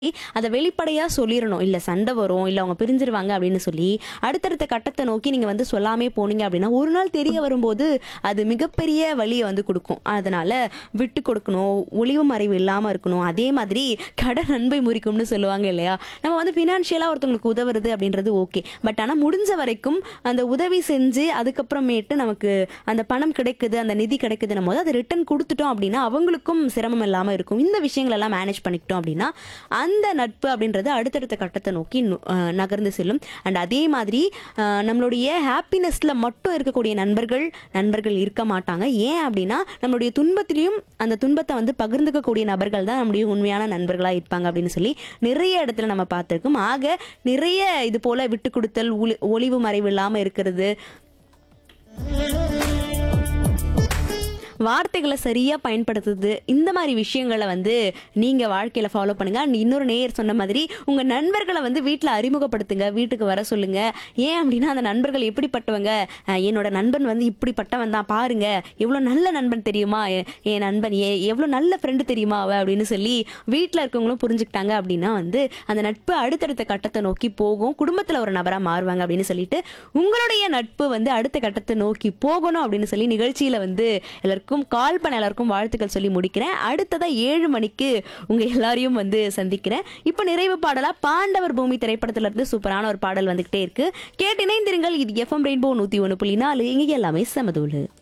அதை வெளிப்படையா சொல்லிரணும். இல்ல சண்டை வரும், இல்ல அவங்க பிரிஞ்சிருவாங்க அப்படின்னு சொல்லி, அடுத்தடுத்த கட்டத்த நோக்கி நீங்க வந்து சொல்லாமயே போனீங்க அப்படின்னா, ஒரு நாள் தெரிய வரும்போது அது மிகப்பெரிய வலிய வந்து குடுக்கும். அதனால விட்டு கொடுக்கணும், ஒளிவு மறைவு இல்லாம இருக்கணும். அதே மாதிரி கடன் அன்பை முறிக்கும்னு சொல்லுவாங்க இல்லையா? நம்ம வந்து ஃபினான்ஷியலா ஒருத்தவங்களுக்கு உதவுறது அப்படின்றது ஓகே. பட் ஆனா முடிஞ்ச வரைக்கும் அந்த உதவி செஞ்சு அதுக்கப்புறமேட்டு நமக்கு அந்த பணம் கிடைக்குது, அந்த நிதி கிடைக்குதுன்னும் போது அதை ரிட்டர்ன் குடுத்துட்டோம் அப்படின்னா, அவங்களுக்கும் சிரமம் இல்லாம இருக்கும். இந்த விஷயங்கள் எல்லாம் மேனேஜ் பண்ணிக்கிட்டோம் அப்படின்னா, அந்த நட்பு அப்படின்றது அடுத்தடுத்த கட்டத்த நோக்கி நு அ நகர்ந்து செல்லும். அண்ட் அதே மாதிரி அ நம்மளுடைய ஹாப்பினஸ்ல மட்டும் இருக்கக்கூடிய நண்பர்கள், நண்பர்கள் இருக்க மாட்டாங்க. ஏன் அப்படின்னா, நம்மளுடைய துன்பத்திலயும் அந்த துன்பத்த வந்து பகிர்ந்துக்கக்கூடிய நபர்கள் தான் நம்முடைய உண்மையான நண்பர்களா இருப்பாங்க அப்படின்னு சொல்லி நிறைய இடத்துல நம்ம பார்த்திருக்கோம். ஆக நிறைய இது போல விட்டுக் குடுத்தல், ஒளி ஒளிவு மறைவு இல்லாம இருக்கிறது. வார்த்தைகள சரியா பயன்படுத்துறது. இந்த மாரி விஷயங்கள வந்து நீங்க வாழ்க்கையில ஃபாலோ பண்ணுங்க. அண்ட் இன்னொரு நேயர் சொன்ன மாதிரி உங்க நண்பர்கள வந்து வீட்ல அறிமுகப்படுத்துங்க. வீட்டுக்கு வர சொல்லுங்க. ஏன் அப்படின்னா, அந்த நண்பர்கள் எப்படிப்பட்டவங்க, அ என்னோட நண்பன் வந்து இப்படிப்பட்டவன் தான் பாருங்க. எவ்வளோ நல்ல நண்பன் தெரியுமா? எ என் நண்பன் எ எவ்வளோ நல்ல ஃப்ரெண்ட் தெரியுமா அவ அப்படின்னு சொல்லி வீட்ல இருக்கவங்களும் புரிஞ்சுக்கிட்டாங்க அப்படின்னா வந்து, அந்த நட்பு அடுத்தடுத்த கட்டத்த நோக்கி போகும். குடும்பத்துல ஒரு நபரா மாறுவாங்க அப்படின்னு சொல்லிட்டு, உங்களுடைய நட்பு வந்து அடுத்த கட்டத்த நோக்கி போகணும் அப்படின்னு சொல்லி நிகழ்ச்சியில வந்து எல்லாருக்கும் கால் பண்ண எல்லாருக்கும் வாழ்த்துக்கள் சொல்லி முடிக்கிறேன். அடுத்ததா 7 மணிக்கு உங்க எல்லாரையும் வந்து சந்திக்கிறேன். இப்போ நிறைவு பாடலா பாண்டவர் பூமி திரைப்படத்துல இருந்து சூப்பரான ஒரு பாடல் வந்துகிட்டே இருக்கு. கேட்டு இணைந்திருங்கள். இது எஃப்எம் ரெயின்போ 101.4 இங்க எல்லாமே சமதூளு.